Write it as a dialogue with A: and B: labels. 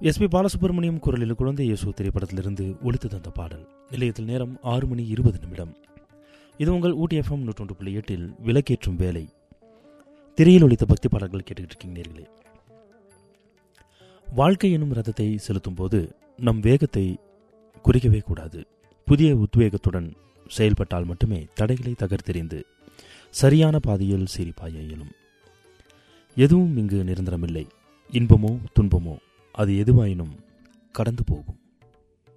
A: SP Balasubramaniam குரலில் குழந்தை இயேசு திரைப்படத்திலிருந்து ஒலித்து தந்த பாடல் நிலையத்தில் நேரம் ஆறு மணி இருபது நிமிடம் இது உங்கள் ஊட்டி எஃப்எம் நூற்றொன்று புள்ளி எட்டில் விளக்கேற்றும் வேலை திரையில் ஒலித்த பக்தி பாடல்கள் கேட்டுக்கிட்டு இருக்கீங்க நேர்களே வாழ்க்கை எனும் ரதத்தை செலுத்தும் போது நம் வேகத்தை குறைக்கவே கூடாது புதிய உத்வேகத்துடன் செயல்பட்டால் மட்டுமே தடைகளை தகர்த்தெறிந்து சரியான பாதையில் சீரிப்பாய இயலும் எதுவும் இங்கு நிரந்தரமில்லை இன்பமோ துன்பமோ அது எதுவாயினும் கடந்து போகும்